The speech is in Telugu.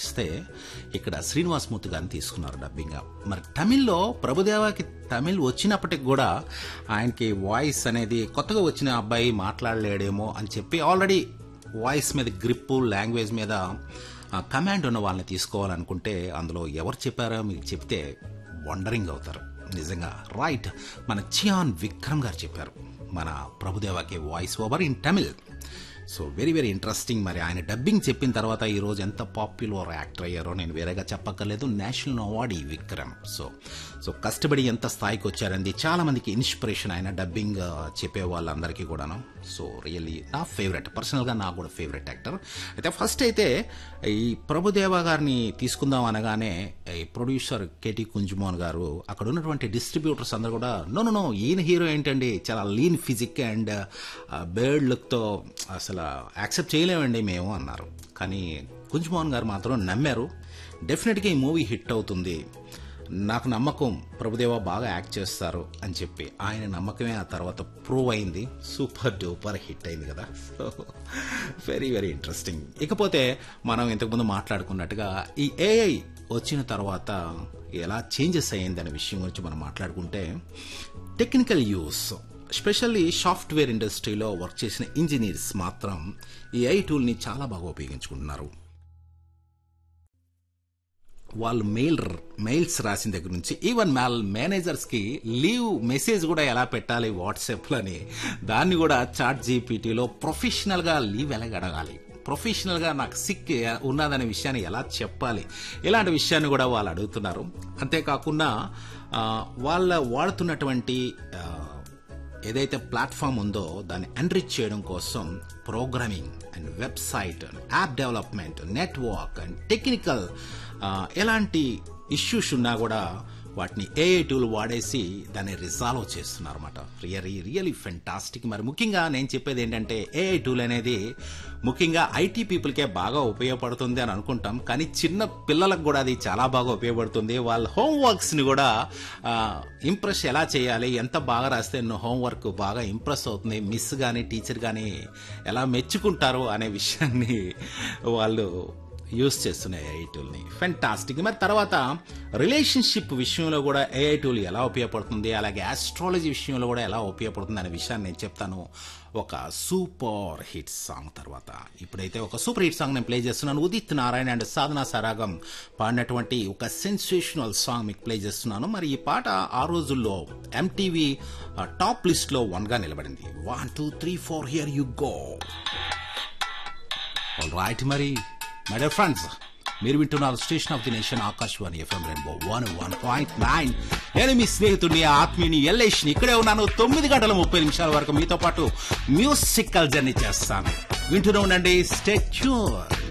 వస్తే ఇక్కడ శ్రీనివాసమూర్తి గారిని తీసుకున్నారు డబ్బింగ్ మరి తమిళ్లో ప్రభుదేవాకి తమిళ్ వచ్చినప్పటికి కూడా ఆయనకి వాయిస్ అనేది కొత్తగా వచ్చిన అబ్బాయి మాట్లాడలేడేమో అని చెప్పి ఆల్రెడీ వాయిస్ మీద గ్రిప్పు లాంగ్వేజ్ మీద కమాండ్ ఉన్న వాళ్ళని తీసుకోవాలనుకుంటే అందులో ఎవరు చెప్పారో మీకు చెప్తే వండరింగ్ అవుతారు నిజంగా రైట్ మన చియాన్ విక్రమ్ గారు చెప్పారు మన ప్రభుదేవాకి voice over in Tamil so very very interesting మరి ఆయన డబ్బింగ్ చెప్పిన తర్వాత ఈ రోజు ఎంత పాపులర్ యాక్టర్ అయ్యారో నేను వేరేగా చెప్పక్కర్లేదు నేషనల్ అవార్డు ఈ విక్రమ్ సో సో కష్టపడి ఎంత స్థాయికి వచ్చారండి చాలా మందికి ఇన్స్పిరేషన్ ఆయన డబ్బింగ్ ఆ, చెప్పే వాళ్ళందరికీ కూడాను సో రియల్లీ నా ఫేవరెట్ పర్సనల్గా నాకు కూడా ఫేవరెట్ యాక్టర్ అయితే ఫస్ట్ అయితే ఈ ప్రభుదేవ గారిని తీసుకుందాం అనగానే ఈ ప్రొడ్యూసర్ కేటీ కుంజుమోహన్ గారు అక్కడ ఉన్నటువంటి డిస్ట్రిబ్యూటర్స్ అందరూ కూడా నో నో నో ఈయన హీరో ఏంటండి చాలా లీన్ ఫిజిక్ అండ్ బర్డ్ లుక్తో అసలు యాక్సెప్ట్ చేయలేమండి మేము అన్నారు కానీ కుంజుమోహన్ గారు మాత్రం నమ్మారు డెఫినెట్గా ఈ మూవీ హిట్ అవుతుంది నాకు నమ్మకం ప్రభుదేవ బాగా యాక్ట్ చేస్తారు అని చెప్పి ఆయన నమ్మకమే ఆ తర్వాత ప్రూవ్ అయింది సూపర్ డూపర్ హిట్ అయింది కదా సో వెరీ వెరీ ఇంట్రెస్టింగ్ ఇకపోతే మనం ఇంతకుముందు మాట్లాడుకున్నట్టుగా ఈ ఏఐ వచ్చిన తర్వాత ఎలా చేంజెస్ అయ్యింది అనే విషయం గురించి మనం మాట్లాడుకుంటే టెక్నికల్ యూస్ స్పెషల్లీ సాఫ్ట్వేర్ ఇండస్ట్రీలో వర్క్ చేసిన ఇంజనీర్స్ మాత్రం ఈ ఐ టూల్ని చాలా బాగా ఉపయోగించుకుంటున్నారు వాళ్ళు మెయిల్ మెయిల్స్ రాసిన దగ్గర నుంచి ఈవెన్ మేల్ మేనేజర్స్కి లీవ్ మెసేజ్ కూడా ఎలా పెట్టాలి వాట్సాప్లని దాన్ని కూడా చాట్ జీపీటీలో ప్రొఫెషనల్గా లీవ్ ఎలా అడగాలి ప్రొఫెషనల్గా నాకు సిక్ ఉన్నదనే విషయాన్ని ఎలా చెప్పాలి ఇలాంటి విషయాన్ని కూడా వాళ్ళు అడుగుతున్నారు అంతేకాకుండా ఆ, వాళ్ళ వాడుతున్నటువంటి ఆ, ఏదైతే ప్లాట్ఫామ్ ఉందో దాన్ని ఎన్రిచ్ చేయడం కోసం programming and website app development network and technical ఎలాంటి ఇష్యూస్ ఉన్నా కూడా వాటిని ఏఐ టూల్ వాడేసి దాన్ని రిజాల్వ్ చేస్తున్నారు అనమాట రియలీ రియలీ ఫెంటాస్టిక్ మరి ముఖ్యంగా నేను చెప్పేది ఏంటంటే ఏఐ టూల్ అనేది ముఖ్యంగా ఐటీ పీపుల్కే బాగా ఉపయోగపడుతుంది అని అనుకుంటాం కానీ చిన్న పిల్లలకు కూడా అది చాలా బాగా ఉపయోగపడుతుంది వాళ్ళ హోంవర్క్స్ని కూడా ఇంప్రెస్ ఎలా చేయాలి ఎంత బాగా రాస్తే హోంవర్క్ బాగా ఇంప్రెస్ అవుతుంది మిస్ కానీ టీచర్ కానీ ఎలా మెచ్చుకుంటారు అనే విషయాన్ని వాళ్ళు యూస్ చేస్తున్నాయి ఏఐ టూల్ని ఫెంటాస్టిక్ మరి తర్వాత రిలేషన్షిప్ విషయంలో కూడా ఏఐ టూల్ ఎలా ఉపయోగపడుతుంది అలాగే ఆస్ట్రాలజీ విషయంలో కూడా ఎలా ఉపయోగపడుతుంది అనే విషయాన్ని నేను చెప్తాను ఒక సూపర్ హిట్ సాంగ్ తర్వాత ఇప్పుడైతే ఒక సూపర్ హిట్ సాంగ్ నేను ప్లే చేస్తున్నాను ఉదిత్ నారాయణ అండ్ సాధనా సరాగం పాడినటువంటి ఒక సెన్సేషనల్ సాంగ్ మీకు ప్లే చేస్తున్నాను మరి ఈ పాట ఆ రోజుల్లో ఎంటీవీ టాప్ లిస్ట్ లో వన్ గా నిలబడింది one two three four here you go right మరి మై డియర్ ఫ్రెండ్స్ మీరు వింటున్నారు station of the nation Akashvani FM rainbow one one point nine నేను మీ స్నేహితుడిని ఆత్మీయుని ఎల్లేష్ని ఇక్కడే ఉన్నాను తొమ్మిది గంటల ముప్పై నిమిషాల వరకు మీతో పాటు మ్యూజికల్ జర్నీ చేస్తాను వింటూనే ఉండండి స్టేట్